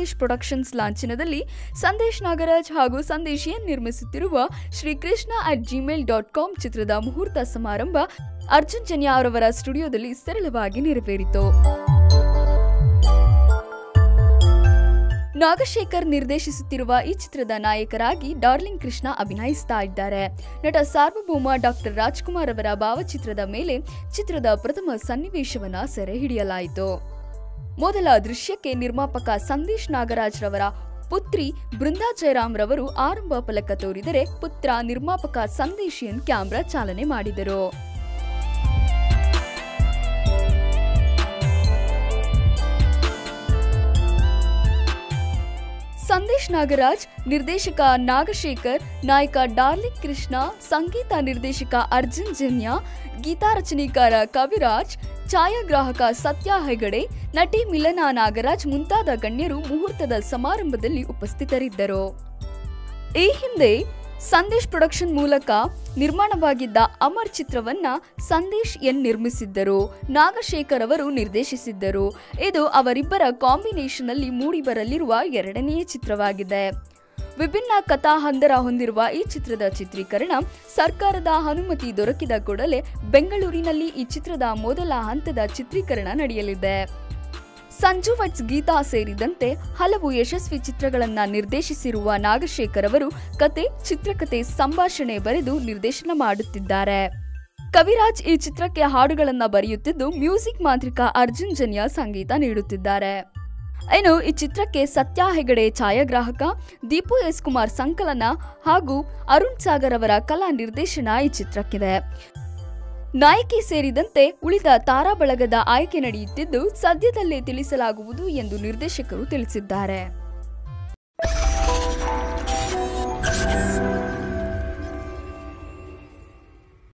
Sandesh productions ಲಾಂಛನದಲ್ಲಿ ಸಂದೇಶ್ ನಾಗರಾಜ್ ಹಾಗೂ Sandesh N ನಿರ್ಮಿಸುತ್ತಿರುವ Shri Krishna at Gmail dot com ಚಿತ್ರದ ಮುಹೂರ್ತ ಸಮಾರಂಭ ಅರ್ಜುನ್ ಜನ್ಯ ಅವರವರ ಸ್ಟುಡಿಯೋದಲ್ಲಿ ಸರಳವಾಗಿ ನೆರವೇರಿತು ನಾಗಶೇಖರ್ ನಿರ್ದೇಶಿಸುತ್ತಿರುವ ಈ ಚಿತ್ರದ ನಾಯಕರಾಗಿ ಡಾರ್ಲಿಂಗ್ ಕೃಷ್ಣ ಅಭಿನಯಿಸ್ತಾ ಇದ್ದಾರೆ ನಟ ಸಾರ್ವಭೌಮ ಡಾಕ್ಟರ್ ರಾಜ್ಕುಮಾರ್ ಅವರ ಭಾವಚಿತ್ರದ ಮೇಲೆ ಚಿತ್ರದ ಪ್ರಥಮ ಸನ್ನಿವೇಶವನ್ನ ಸೆರೆ ಹಿಡಿಯಲಾಯಿತು ಮೊದಲ ದೃಶ್ಯಕ್ಕೆ ನಿರ್ಮಾಪಕ ಸಂದೇಶ್ ನಾಗರಾಜ್ ರವರ ಪುತ್ರಿ ಬೃಂದಾ ಜಯರಾಮ್ ರವರು ಆರಂಭ ಫಲಕ ತೋರಿದರೆ ಪುತ್ರ ನಿರ್ಮಾಪಕ ಸಂದೇಶ್ ಎನ್ ಕ್ಯಾಮ್ರಾ ಚಾಲನೆ ಮಾಡಿದರು ಸಂದೇಶ್ ನಾಗರಾಜ್ ನಿರ್ದೇಶಕ ನಾಗಶೇಖರ್ ನಾಯಕ ಡಾರ್ಲಿಂಗ್ ಕೃಷ್ಣ ಸಂಗೀತ ನಿರ್ದೇಶಕ ಅರ್ಜುನ್ ಜನ್ಯ ಗೀತಾ ರಚನೆಕಾರ ಕವಿರಾಜ್ ಛಾಯಾಗ್ರಾಹಕ ಸತ್ಯ ಹೆಗಡೆ ನಟಿ ಮಿಲನಾ ನಾಗರಾಜ್ ಮುಂತಾದ ಗಣ್ಯರು ಮುಹೂರ್ತದ ಸಮಾರಂಭದಲ್ಲಿ ಉಪಸ್ಥಿತರಿದ್ದರು ಈ ಹಿಂದೆ ಸಂದೇಶ್ ಪ್ರೊಡಕ್ಷನ್ ಮೂಲಕ ನಿರ್ಮಾಣವಾಗಿದ್ದ ಅಮರ್ ಚಿತ್ರವನ್ನ ಸಂದೇಶ್ ಎನ್ ನಿರ್ಮಿಸಿದ್ದರು ನಾಗಶೇಖರ್ ಅವರು ನಿರ್ದೇಶಿಸಿದ್ದರು ಇದು ಅವರಿಬ್ಬರ ಕಾಂಬಿನೇಷನ್ ಅಲ್ಲಿ ಮೂಡಿಬರಲಿರುವ ಎರಡನೆಯ ಚಿತ್ರವಾಗಿದೆ ವಿಭಿನ್ನ ಕಥಾ ಹಂದರ ಹೊಂದಿರುವ ಈ ಚಿತ್ರದ ಚಿತ್ರೀಕರಣ ಸರ್ಕಾರದ ಅನುಮತಿ ದೊರಕಿದ ಕೂಡಲೇ ಬೆಂಗಳೂರಿನಲ್ಲಿ ಈ ಚಿತ್ರದ ಮೊದಲ ಹಂತದ ಚಿತ್ರೀಕರಣ ನಡೆಯಲಿದೆ ಸಂಜು ವಟ್ಸ್ ಗೀತಾ ಸೇರಿದಂತೆ ಹಲವು ಯಶಸ್ವಿ ಚಿತ್ರಗಳನ್ನ ನಿರ್ದೇಶಿಸಿರುವ ನಾಗಶೇಖರ್ ಅವರು ಕತೆ ಚಿತ್ರಕಥೆ ಸಂಭಾಷಣೆ ಬರೆದು ನಿರ್ದೇಶನ ಮಾಡುತ್ತಿದ್ದಾರೆ ಕವಿರಾಜ್ ಈ ಚಿತ್ರಕ್ಕೆ ಹಾಡುಗಳನ್ನ ಬರೆಯುತ್ತಿದ್ದು ಮ್ಯೂಸಿಕ್ ಮಾಂತ್ರಿಕ ಅರ್ಜುನ್ ಜನ್ಯ ಸಂಗೀತ ನೀಡುತ್ತಿದ್ದಾರೆ ಇನ್ನು ಈ ಚಿತ್ರಕ್ಕೆ ಸತ್ಯ ಹೆಗಡೆ ಛಾಯಾಗ್ರಾಹಕ ದೀಪು ಎಸ್ ಕುಮಾರ್ ಸಂಕಲನ ಹಾಗೂ ಅರುಣ್ ಸಾಗರ್ ಅವರ ಕಲಾ ನಿರ್ದೇಶನ ಈ ಚಿತ್ರಕ್ಕಿದೆ ನಾಯಕಿ ಸೇರಿದಂತೆ ಉಳಿದ ತಾರಾ ಬಳಗದ ಆಯ್ಕೆ ನಡೆಯುತ್ತಿದ್ದು ಸದ್ಯದಲ್ಲೇ ತಿಳಿಸಲಾಗುವುದು ಎಂದು ನಿರ್ದೇಶಕರು ತಿಳಿಸಿದ್ದಾರೆ